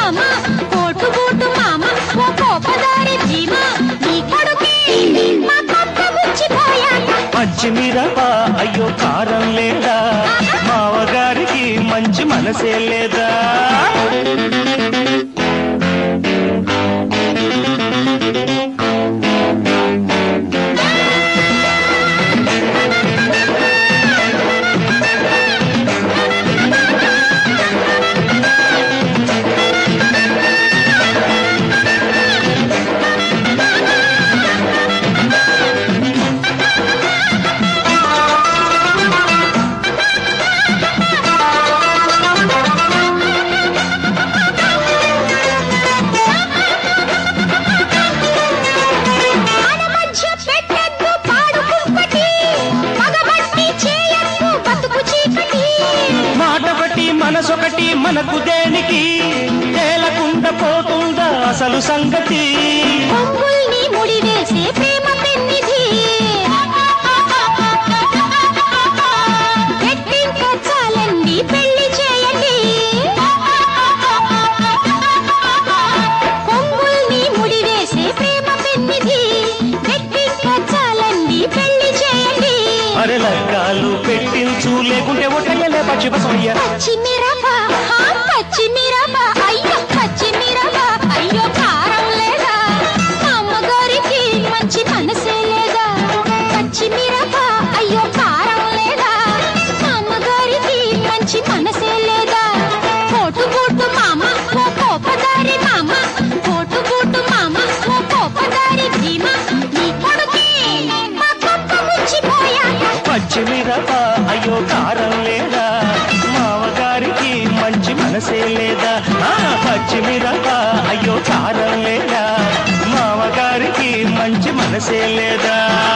మామ coat boot మామ ఓ కోపదారి భీమ నీ కొడుకే మా కొత్త ముచ్చిపోయాక పచ్చిమిరప అయ్యో కారం లేదా మావగారికి మంచి మనసే లేదా మన మధ్య పెట్టద్దు పాడు కుంపటి మగబట్టి చేయద్దు బతుకు చీకటి మాట బట్టి మనసొకటి మనకు దేనికి తేలకుండా పోతుందా అసలు సంగతి పొంగుల్ని ముడివేసే ప్రేమ పెన్నిధి పెట్టించాలండి పెళ్లి చేయండి పొంగుల్ని ముడివేసే ప్రేమ పెన్నిధి పెట్టించాలండి పెళ్లి చేయండి అరే లగ్గాలు పెట్టించు లేకుంటే ఒట్టయ్యలే పచ్చి బసయ్య పచ్చిమిరప హా, పచ్చిమిరప అయ్యో పచ్చిమిరప అయ్యో కారం లేదా మా అమ్మగారికి మంచి మనసే లేదా పచ్చిమిరప అయ్యో కారం లేదా మా అమ్మగారికి మంచి మనసే లేదా కోటు బూటు మామ ఓ కోపదారి మామ కోటు బూటు మామ ఓ కోపదారి భీమ నీ కొడుకే మా కొత్త ముచ్చిపోయాక పచ్చిమిరప అయ్యో కారం లేదా మావగారికి మంచి మనసే లేదా ఆ, పచ్చిమిరప అయ్యో కారం లేదా మావగారికి మంచి మనసే లేదా